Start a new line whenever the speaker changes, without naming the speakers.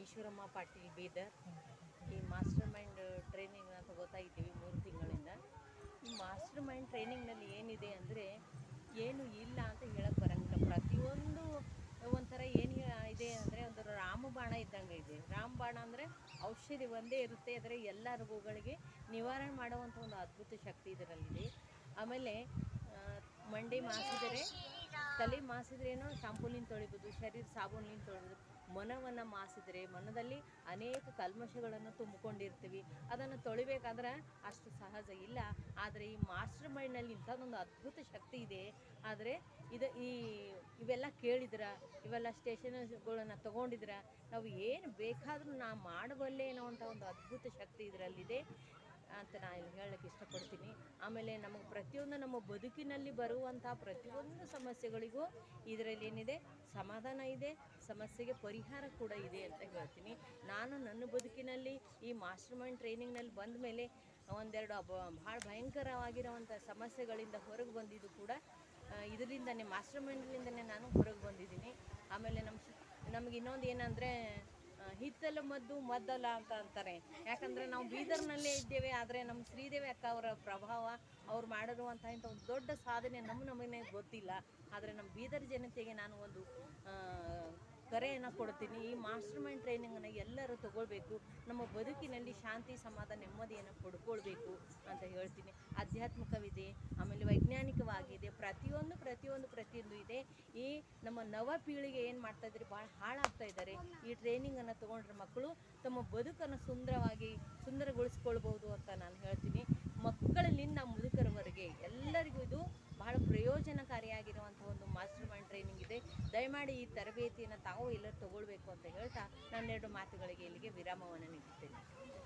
ಈಶ್ವರಮ್ಮ ಪಾಟೀಲ್ ಬೀದರ್ ಈ master mind ಟ್ರೈನಿಂಗ್ನ ತಗೋತಾ ಇದ್ದೀವಿ ಮೂರು ತಿಂಗಳಿಂದ ಈ ಮಾಸ್ಟರ್ ಮೈಂಡ್ ಟ್ರೈನಿಂಗ್ನಲ್ಲಿ ಏನಿದೆ ಅಂದರೆ ಏನು ಇಲ್ಲ ಅಂತ ಹೇಳಕ್ಕೆ ಬರಂಗಿಲ್ಲ ಪ್ರತಿಯೊಂದು ಒಂಥರ ಏನು ಇದೆ ಅಂದರೆ ಒಂದು ರಾಮಬಾಣ ಇದ್ದಂಗೆ ಇದೆ ರಾಮಬಾಣ ಅಂದರೆ ಔಷಧಿ ಒಂದೇ ಇರುತ್ತೆ ಆದರೆ ಎಲ್ಲ ರೋಗಗಳಿಗೆ ನಿವಾರಣೆ ಮಾಡುವಂಥ ಒಂದು ಅದ್ಭುತ ಶಕ್ತಿ ಇದರಲ್ಲಿದೆ ಆಮೇಲೆ ಆ, ಮಂಡಿ ಮಾಸಿದರೆ ತಲೆ ಮಾಸಿದ್ರೇನೋ ಶಾಂಪೂಲಿಂದ ತೊಳಿಬೋದು ಶರೀರ ಸಾಬೂನಿಂದ ತೊಳಿಬೋದು ಮನವನ್ನು ಮಾಸಿದರೆ ಮನದಲ್ಲಿ ಅನೇಕ ಕಲ್ಮಶಗಳನ್ನು ತುಂಬಿಕೊಂಡಿರ್ತೀವಿ ಅದನ್ನು ತೊಳಿಬೇಕಾದ್ರೆ ಅಷ್ಟು ಸಹಜ ಇಲ್ಲ ಆದರೆ ಈ ಮಾಸ್ಟರ್ ಮೈಂಡ್ನಲ್ಲಿ ಇಂಥದ್ದೊಂದು ಅದ್ಭುತ ಶಕ್ತಿ ಇದೆ ಆದರೆ ಇದು ಈ ಇವೆಲ್ಲ ಕೇಳಿದ್ರ ಇವೆಲ್ಲ ಸ್ಟೇಷನ್ಗಳನ್ನ ತೊಗೊಂಡಿದ್ರ ನಾವು ಏನು ಬೇಕಾದರೂ ನಾ ಮಾಡಬಲ್ಲೆ ಅನ್ನೋವಂಥ ಒಂದು ಅದ್ಭುತ ಶಕ್ತಿ ಇದರಲ್ಲಿದೆ ಅಂತ ನಾನು ಇಲ್ಲಿ ಹೇಳಕ್ಕೆ ಇಷ್ಟಪಡ್ತೀನಿ ಆಮೇಲೆ ನಮಗೆ ಪ್ರತಿಯೊಂದು ನಮ್ಮ ಬದುಕಿನಲ್ಲಿ ಬರುವಂಥ ಪ್ರತಿಯೊಂದು ಸಮಸ್ಯೆಗಳಿಗೂ ಇದರಲ್ಲಿ ಏನಿದೆ ಸಮಾಧಾನ ಇದೆ ಸಮಸ್ಯೆಗೆ ಪರಿಹಾರ ಕೂಡ ಇದೆ ಅಂತ ಹೇಳ್ತೀನಿ ನಾನು ನನ್ನ ಬದುಕಿನಲ್ಲಿ ಈ ಮಾಸ್ಟರ್ ಮೈಂಡ್ ಟ್ರೈನಿಂಗ್ನಲ್ಲಿ ಬಂದ ಮೇಲೆ ಒಂದೆರಡು ಅಬ ಭಾಳ ಭಯಂಕರವಾಗಿರುವಂಥ ಸಮಸ್ಯೆಗಳಿಂದ ಹೊರಗೆ ಬಂದಿದ್ದು ಕೂಡ ಇದರಿಂದನೇ ಮಾಸ್ಟರ್ ಮೈಂಡ್ಲಿಂದನೇ ನಾನು ಹೊರಗೆ ಬಂದಿದ್ದೀನಿ ಆಮೇಲೆ ನಮ್ಮ ನಮ್ಗೆ ಇನ್ನೊಂದು ಏನಂದರೆ ಆ, ಹಿತ್ತಲ ಮದ್ದು ಮದ್ದಲ್ಲ ಅಂತ ಅಂತಾರೆ ಯಾಕಂದರೆ ನಾವು ಬೀದರ್ನಲ್ಲೇ ಇದ್ದೇವೆ ಆದರೆ ನಮ್ಮ ಶ್ರೀದೇವಿ ಅಕ್ಕ ಅವರ ಪ್ರಭಾವ ಅವ್ರು ಮಾಡಿರುವಂಥ ಇಂಥ ಒಂದು ದೊಡ್ಡ ಸಾಧನೆ ನಮ್ಮ ನಮಗೆ ಗೊತ್ತಿಲ್ಲ ಆದರೆ ನಮ್ಮ ಬೀದರ್ ಜನತೆಗೆ ನಾನು ಒಂದು ಆ, ಕರೆಯನ್ನು ಕೊಡ್ತೀನಿ ಈ ಮಾಸ್ಟರ್ ಮೈಂಡ್ ಟ್ರೈನಿಂಗನ್ನು ಎಲ್ಲರೂ ತಗೊಳ್ಬೇಕು ನಮ್ಮ ಬದುಕಿನಲ್ಲಿ ಶಾಂತಿ ಸಮಾಧಾನ ನೆಮ್ಮದಿಯನ್ನು ಪಡ್ಕೊಳ್ಬೇಕು ಅಂತ ಹೇಳ್ತೀನಿ ಆಧ್ಯಾತ್ಮಿಕವಿದೆ ಆಮೇಲೆ ವೈಜ್ಞಾನಿಕವಾಗಿದೆ ಪ್ರತಿಯೊಂದು ಪ್ರತಿಯೊಂದು ಪ್ರತಿಯೊಂದು ಇದೆ ಈ ನಮ್ಮ ನವ ಪೀಳಿಗೆ ಏನು ಮಾಡ್ತಾ ಇದ್ದಾರೆ ಭಾಳ ಹಾಳಾಗ್ತಾ ಇದ್ದಾರೆ ಈ ಟ್ರೈನಿಂಗನ್ನು ತೊಗೊಂಡ್ರೆ ಮಕ್ಕಳು ತಮ್ಮ ಬದುಕನ್ನು ಸುಂದರವಾಗಿ ಸುಂದರಗೊಳಿಸ್ಕೊಳ್ಬೋದು ಅಂತ ನಾನು ಹೇಳ್ತೀನಿ ಮಕ್ಕಳಲ್ಲಿಂದ ಮುದುಕರವರೆಗೆ ಎಲ್ಲರಿಗೂ ಇದು ಬಹಳ ಪ್ರಯೋಜನಕಾರಿಯಾಗಿರುವಂಥ ಒಂದು ಮಾಸ್ಟರ್ ಮೈಂಡ್ ಟ್ರೈನಿಂಗ್ ಇದೆ ದಯಮಾಡಿ ಈ ತರಬೇತಿಯನ್ನು ತಾವು ಎಲ್ಲರೂ ತಗೊಳ್ಬೇಕು ಅಂತ ಹೇಳ್ತಾ ನನ್ನೆರಡು ಮಾತುಗಳಿಗೆ ಇಲ್ಲಿಗೆ ವಿರಾಮವನ್ನು ನೀಡುತ್ತೇನೆ